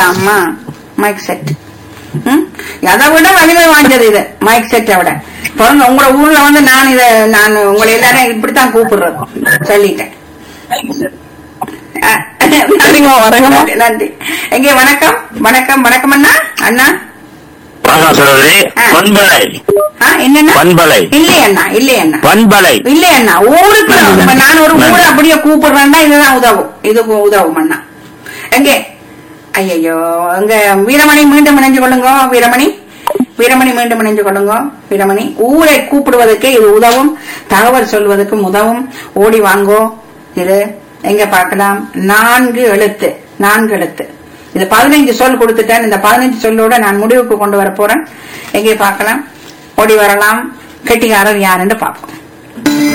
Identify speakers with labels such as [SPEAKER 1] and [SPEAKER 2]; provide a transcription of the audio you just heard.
[SPEAKER 1] அம்மா mic set ம்? அதை விட வலிமை வாய்ந்தது இது மைக் செட்டை விட பாருங்க உங்களோட ஊர்ல வந்து நான் இத நான் உங்களை எல்லாரும் இப்படித்தான் கூப்பிடுறது சொல்லிட்டேன் அஹ்,
[SPEAKER 2] சரிம்மா, வணக்கம்மா.
[SPEAKER 1] நன்றி, நன்றி எங்கே வணக்கம் வணக்கம் வணக்கம் அண்ணா அண்ணா
[SPEAKER 3] வணக்கம் சகோதரி
[SPEAKER 1] ஆ.
[SPEAKER 3] பண்பலை
[SPEAKER 1] ஆ, என்னண்ணா
[SPEAKER 3] பண்பலை
[SPEAKER 1] இல்லை அண்ணா இல்லை அண்ணா
[SPEAKER 3] பண்பலை
[SPEAKER 1] இல்லை அண்ணா ஊருக்கு இப்ப நான் ஒரு ஊரை அப்படியே கூப்பிடுறேன்னா இதுதான் உதவும் இது உதவும் அண்ணா எங்கே ஐயோ அங்க வீரமணி மீண்டும் இணைஞ்சு கொள்ளுங்க வீரமணி வீரமணி மீண்டும் இணைஞ்சு கொள்ளுங்க வீரமணி ஊரை கூப்பிடுவதற்கு இது உதவும் தகவல் சொல்வதற்கும் உதவும் ஓடி வாங்கோ இது எங்க பார்க்கலாம் நான்கு எழுத்து நான்கு எழுத்து இது பதினைஞ்சு சொல் கொடுத்துட்டேன் இந்த பதினைஞ்சு சொல்லோட நான் முடிவுக்கு கொண்டு வர போறேன் எங்கே பார்க்கலாம் ஓடி வரலாம் கெட்டிக்காரர் யாருன்னு பார்ப்போம்